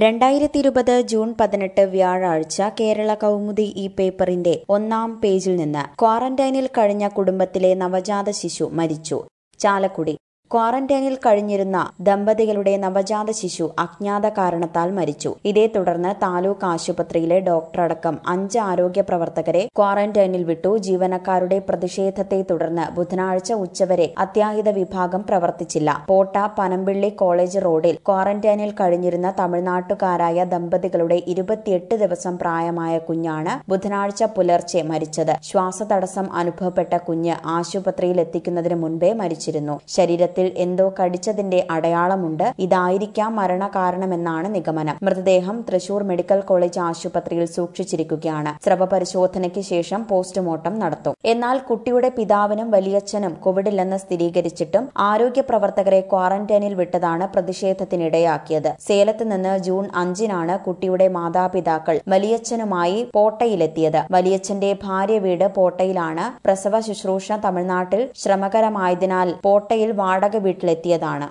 രണ്ടായിരത്തി ഇരുപത് ജൂൺ പതിനെട്ട് വ്യാഴാഴ്ച കേരള കൗമുദി ഈ പേപ്പറിന്റെ ഒന്നാം പേജിൽ നിന്ന് ക്വാറന്റൈനിൽ കഴിഞ്ഞ കുടുംബത്തിലെ നവജാത ശിശു മരിച്ചു ചാലക്കുടി ക്വാറന്റൈനിൽ കഴിഞ്ഞിരുന്ന ദമ്പതികളുടെ നവജാത ശിശു അജ്ഞാത കാരണത്താൽ മരിച്ചു ഇതേ തുടർന്ന് താലൂക്ക് ആശുപത്രിയിലെ ഡോക്ടറടക്കം അഞ്ച് ആരോഗ്യ പ്രവർത്തകരെ ക്വാറന്റൈനിൽ വിട്ടു ജീവനക്കാരുടെ പ്രതിഷേധത്തെ തുടർന്ന് ബുധനാഴ്ച ഉച്ചവരെ അത്യാഹിത വിഭാഗം പ്രവർത്തിച്ചില്ല പോട്ട പനമ്പിള്ളി കോളേജ് റോഡിൽ ക്വാറന്റൈനിൽ കഴിഞ്ഞിരുന്ന തമിഴ്നാട്ടുകാരായ ദമ്പതികളുടെ ഇരുപത്തിയെട്ട് ദിവസം പ്രായമായ കുഞ്ഞാണ് ബുധനാഴ്ച പുലർച്ചെ മരിച്ചത് ശ്വാസതടസ്സം അനുഭവപ്പെട്ട കുഞ്ഞ് ആശുപത്രിയിൽ എത്തിക്കുന്നതിന് മുൻപേ മരിച്ചിരുന്നു ശരീരത്തിൽ എന്തോ കടിച്ചതിന്റെ അടയാളമുണ്ട് ഇതായിരിക്കാം മരണകാരണമെന്നാണ് നിഗമനം മൃതദേഹം തൃശൂർ മെഡിക്കൽ കോളേജ് ആശുപത്രിയിൽ സൂക്ഷിച്ചിരിക്കുകയാണ് സ്രവ പരിശോധനയ്ക്ക് ശേഷം പോസ്റ്റ്മോർട്ടം നടത്തും എന്നാൽ കുട്ടിയുടെ പിതാവിനും വലിയച്ഛനും കോവിഡില്ലെന്ന് സ്ഥിരീകരിച്ചിട്ടും ആരോഗ്യ പ്രവർത്തകരെ ക്വാറന്റൈനിൽ വിട്ടതാണ് പ്രതിഷേധത്തിനിടയാക്കിയത് സേലത്ത് നിന്ന് ജൂൺ അഞ്ചിനാണ് കുട്ടിയുടെ മാതാപിതാക്കൾ വലിയച്ഛനുമായി പോട്ടയിലെത്തിയത് വലിയച്ഛന്റെ ഭാര്യ വീട് പോട്ടയിലാണ് പ്രസവ ശുശ്രൂഷ തമിഴ്നാട്ടിൽ ശ്രമകരമായതിനാൽ പോട്ടയിൽ വാടക വീട്ടിലെത്തിയതാണ്